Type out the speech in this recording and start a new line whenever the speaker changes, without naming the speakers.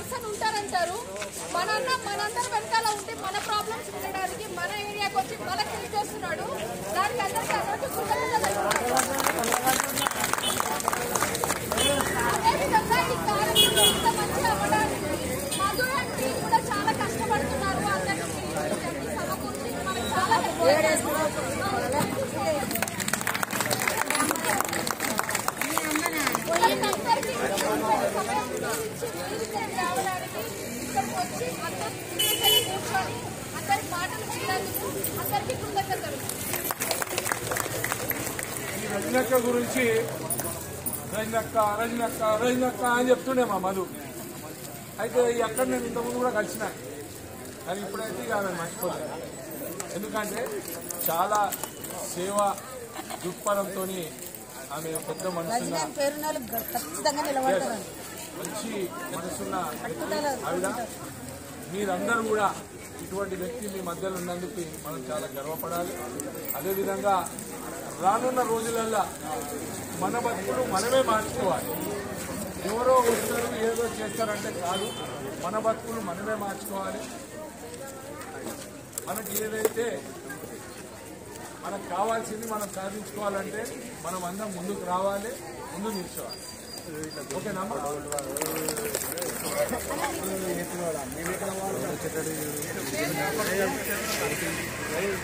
Person ఉంటారంటారు మన అన్న మనందరం వెనకాల ఉంటే మన ప్రాబ్లమ్స్ వినడానికి మన ఏరియాకి వచ్చి మనకి హెల్ప్ చేస్తున్నాడు దానికి అందరికీ అందరికీ కృతజ్ఞతలు అదేవిధంగా ఈ కార్యక్రమం ఇంత మంచి అవ్వడానికి మధు అండ్ టీం కూడా చాలా కష్టపడుతున్నారు అందరికీ సమకూర్చి మనకి చాలా help చేశారు. వాళ్ళకందరికీ సమయం ఇచ్చి మీరు రావడానికి ఇక్కడికి వచ్చి అందరూ కూర్చొని కూర్చొని అందరి మాటలు విన్నందుకు అందరికీ కృతజ్ఞతలు
ఈ రజనక్క గురించి రజనక్క రజనక్క రజనక్క అని చెప్తుండే మా మధు అయితే ఎక్కడ నేను ఇంతకుముందు కూడా కలిసిన కానీ ఇప్పుడైతే ఇక ఆమె మర్చిపోలేదు ఎందుకంటే చాలా సేవ దృక్పథంతో ఆమె పెద్ద మనసున్న
పేరున్న వాళ్ళు ఖచ్చితంగా నిలబడతారు
మంచి మనసున్న ఆవిడ మీరందరూ కూడా ఇటువంటి వ్యక్తి మీ మధ్యలో ఉన్నందుకు మనం చాలా గర్వపడాలి అదేవిధంగా రానున్న రోజులల్లో మన బతుకులు మనమే మార్చుకోవాలి ఎవరో వస్తారు ఏదో చేస్తారంటే కాదు మన బతుకులు మనమే మార్చుకోవాలి మనకి ఏదైతే మనకు కావాల్సింది మనం సాధించుకోవాలంటే మనం అందరం ముందుకు రావాలి ముందు నిల్చోవాలి ఓకేనమ్మా